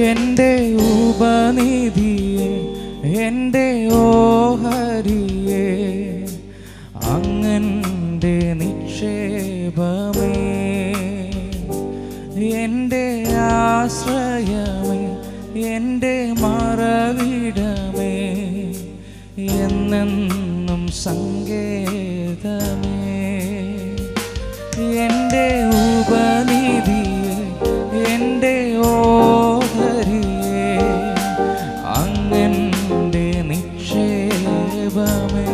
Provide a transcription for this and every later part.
എൻ്റെ ഉപനിധിയെ എൻ്റെ ഓഹരിയെ അങ്ങൻ്റെ നിക്ഷേപമേ എൻ്റെ ആശ്രയമേ എൻ്റെ മറവിടമേ എന്നെന്നും സങ്കേതമേ എൻ്റെ ഉപനിധിയെ എൻ്റെ ഓഹരിയെ അങ്ങൻ്റെ നിക്ഷേപമേ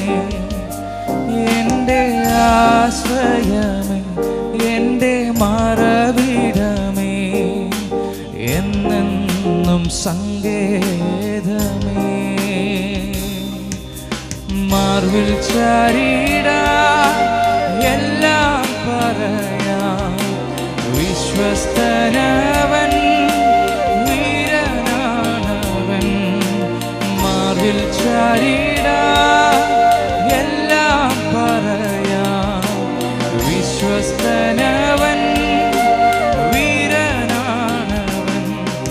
എൻ്റെ ആശ്രയമേ എൻ്റെ മറവിടമേ എന്നെന്നും സങ്കേതമേ മാർവിൽ ചാരിട എല്ലാം പറയാം വിശ്വസ്തനവൻ വീരനാണവൻ മാർവിൽ ചാരിട എല്ലാം പറയാം വിശ്വസ്തനവൻ വീരനാണവൻ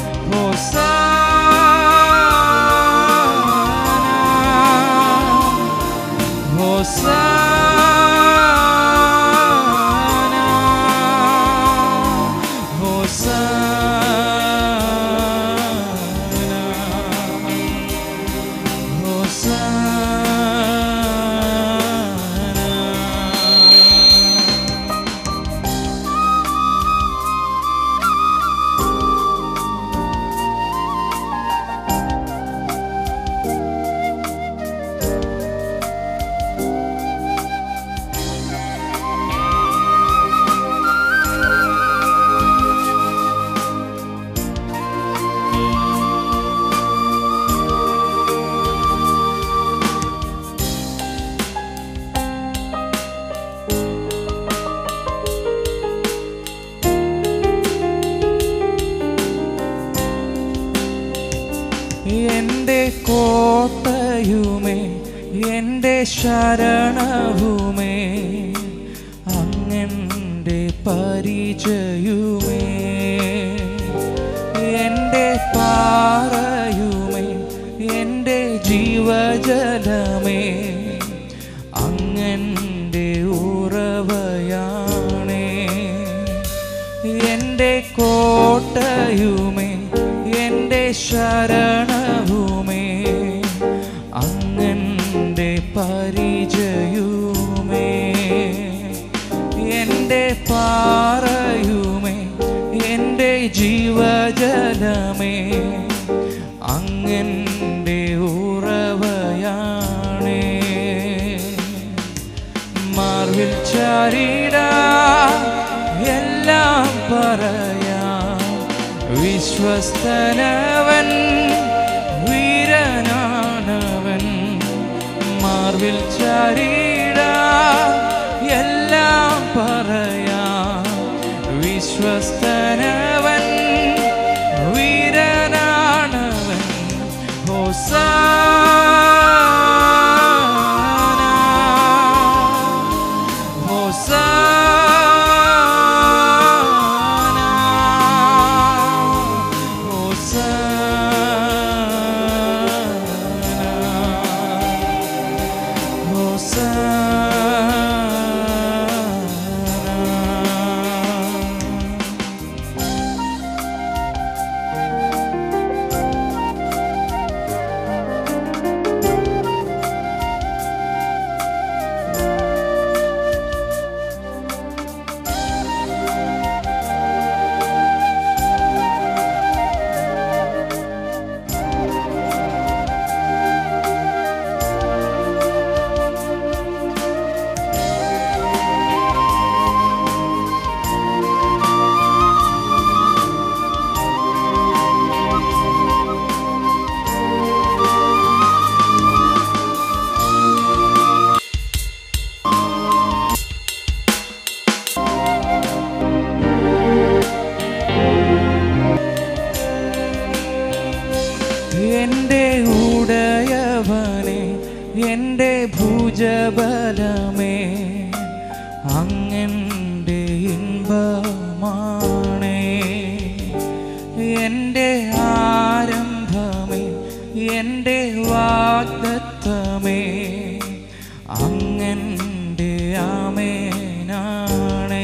ഹോസാന Hosanna, Hosanna, Hosanna. എൻ്റെ കോട്ടയുമേ എൻ്റെ ശരണവുമേ അങ്ങൻ്റെ പരിചയുമേ എൻ്റെ പാറയുമേ എൻ്റെ ജീവജലമേ അങ്ങൻ്റെ ഉറവയാണേ എൻ്റെ കോട്ടയുമേ എൻ്റെ ശരണവുമേ അങ്ങൻ്റെ പരിചയുമേ എൻ്റെ പാറയുമേ എൻ്റെ ജീവജലമേ അങ്ങൻ്റെ ഉറവയാണേ മാർവിൽ ചാരിട എല്ലാം പറയാം വിശ്വസ്തനവൻ വീരനാണവൻ മാർവിൽ ചാരിട എല്ലാം പറയാം വിശ്വസ്തനവൻ വീരനാണവൻ ഹോസാന എൻ്റെ ഉടയവനെ എൻ്റെ ഭുജബലമേ അങ്ങൻ്റെ ഇമ്പമാണേ എൻ്റെ അങ്ങൻ്റെ ആമേനാണേ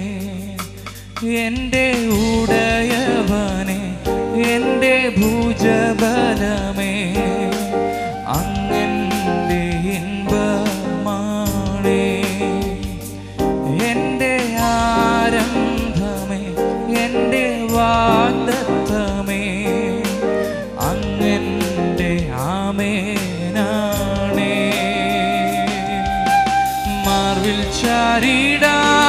എൻ്റെ ഉടയവനെ എൻ്റെ ഭുജബലമേ അങ്ങൻ്റെ ഇൻപമാണേ എൻ്റെ ആരംഭമേ എൻ്റെ വാഗ്ദത്തമേ അങ്ങൻ്റെ ആമേനാണേ മാർവിൽ ചാരിടാ